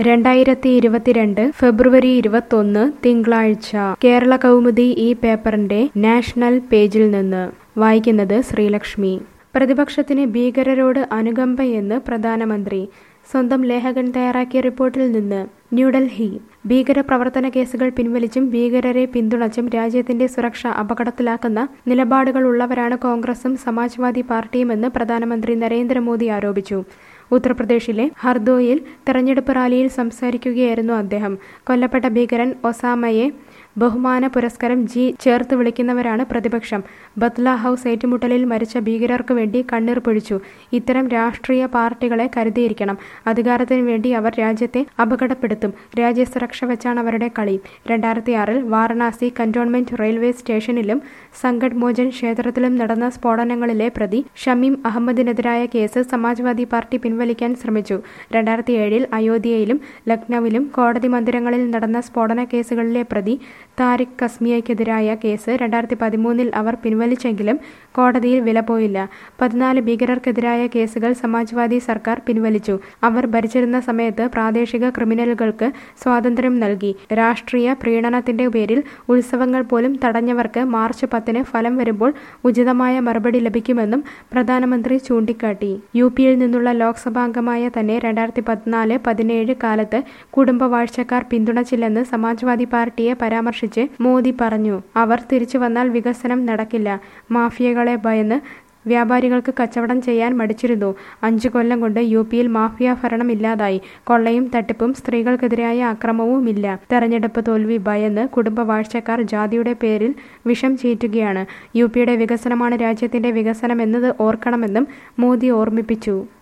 രണ്ടായിരത്തി ഇരുപത്തിരണ്ട് ഫെബ്രുവരി ഇരുപത്തൊന്ന് തിങ്കളാഴ്ച കേരള കൗമുദി ഈ പേപ്പറിന്റെ നാഷണൽ പേജിൽ നിന്ന് വായിക്കുന്നത് ശ്രീലക്ഷ്മി പ്രതിപക്ഷത്തിന് ഭീകരരോട് അനുകമ്പയെന്ന് പ്രധാനമന്ത്രി സ്വന്തം ലേഖകൻ തയ്യാറാക്കിയ റിപ്പോർട്ടിൽ നിന്ന് ന്യൂഡൽഹി ഭീകര പ്രവർത്തന കേസുകൾ പിൻവലിച്ചും ഭീകരരെ പിന്തുണച്ചും രാജ്യത്തിന്റെ സുരക്ഷ അപകടത്തിലാക്കുന്ന നിലപാടുകളുള്ളവരാണ് കോൺഗ്രസും സമാജ്വാദി പാർട്ടിയുമെന്ന് പ്രധാനമന്ത്രി നരേന്ദ്രമോദി ആരോപിച്ചു ഉത്തർപ്രദേശിലെ ഹർദോയിൽ തെരഞ്ഞെടുപ്പ് റാലിയിൽ സംസാരിക്കുകയായിരുന്നു അദ്ദേഹം കൊല്ലപ്പെട്ട ഭീകരൻ ഒസാമയെ ബഹുമാന പുരസ്കാരം ജി ചേർത്ത് വിളിക്കുന്നവരാണ് പ്രതിപക്ഷം ബത്ല ഹൌസ് ഏറ്റുമുട്ടലിൽ മരിച്ച ഭീകരർക്കു വേണ്ടി കണ്ണീർ പൊഴിച്ചു ഇത്തരം രാഷ്ട്രീയ പാർട്ടികളെ കരുതിയിരിക്കണം അധികാരത്തിനു വേണ്ടി അവർ രാജ്യത്തെ അപകടപ്പെടുത്തും രാജ്യസുരക്ഷ വെച്ചാണ് അവരുടെ കളി രണ്ടായിരത്തി ആറിൽ വാരണാസി കന്റോൺമെന്റ് റെയിൽവേ സ്റ്റേഷനിലും സംഗഡ് മോചൻ ക്ഷേത്രത്തിലും നടന്ന സ്ഫോടനങ്ങളിലെ പ്രതി ഷമീം അഹമ്മദിനെതിരായ കേസ് സമാജ്വാദി പാർട്ടി പിൻവലിക്കാൻ ശ്രമിച്ചു രണ്ടായിരത്തി ഏഴിൽ അയോധ്യയിലും ലക്നൌവിലും കോടതി മന്ദിരങ്ങളിൽ നടന്ന സ്ഫോടന കേസുകളിലെ പ്രതി താരിഖ് കസ്മിയയ്ക്കെതിരായ കേസ് രണ്ടായിരത്തി പതിമൂന്നിൽ അവർ പിൻവലിച്ചെങ്കിലും കോടതിയിൽ വില പോയില്ല പതിനാല് ഭീകരർക്കെതിരായ കേസുകൾ സമാജ്വാദി സർക്കാർ പിൻവലിച്ചു അവർ ഭരിച്ചിരുന്ന സമയത്ത് പ്രാദേശിക ക്രിമിനലുകൾക്ക് സ്വാതന്ത്ര്യം നൽകി രാഷ്ട്രീയ പ്രീണനത്തിന്റെ പേരിൽ ഉത്സവങ്ങൾ പോലും തടഞ്ഞവർക്ക് മാർച്ച് പത്തിന് ഫലം വരുമ്പോൾ ഉചിതമായ മറുപടി ലഭിക്കുമെന്നും പ്രധാനമന്ത്രി ചൂണ്ടിക്കാട്ടി യു പിയിൽ നിന്നുള്ള ലോക്സഭാംഗമായ തന്നെ രണ്ടായിരത്തി പതിനാല് പതിനേഴ് കാലത്ത് കുടുംബവാഴ്ചക്കാർ പിന്തുണച്ചില്ലെന്ന് സമാജ്വാദി പാർട്ടിയെ പരാമർശിച്ച് മോദി പറഞ്ഞു അവർ തിരിച്ചു വന്നാൽ വികസനം നടക്കില്ല മാഫിയകളെ ഭയന്ന് വ്യാപാരികൾക്ക് കച്ചവടം ചെയ്യാൻ മടിച്ചിരുന്നു അഞ്ചു കൊല്ലം കൊണ്ട് യു പിയിൽ മാഫിയ ഭരണം ഇല്ലാതായി കൊള്ളയും തട്ടിപ്പും സ്ത്രീകൾക്കെതിരായ അക്രമവുമില്ല തെരഞ്ഞെടുപ്പ് തോൽവി ഭയന്ന് കുടുംബവാഴ്ചക്കാർ ജാതിയുടെ പേരിൽ വിഷം ചീറ്റുകയാണ് യു പിയുടെ വികസനമാണ് രാജ്യത്തിന്റെ വികസനം എന്നത് ഓർക്കണമെന്നും മോദി ഓർമ്മിപ്പിച്ചു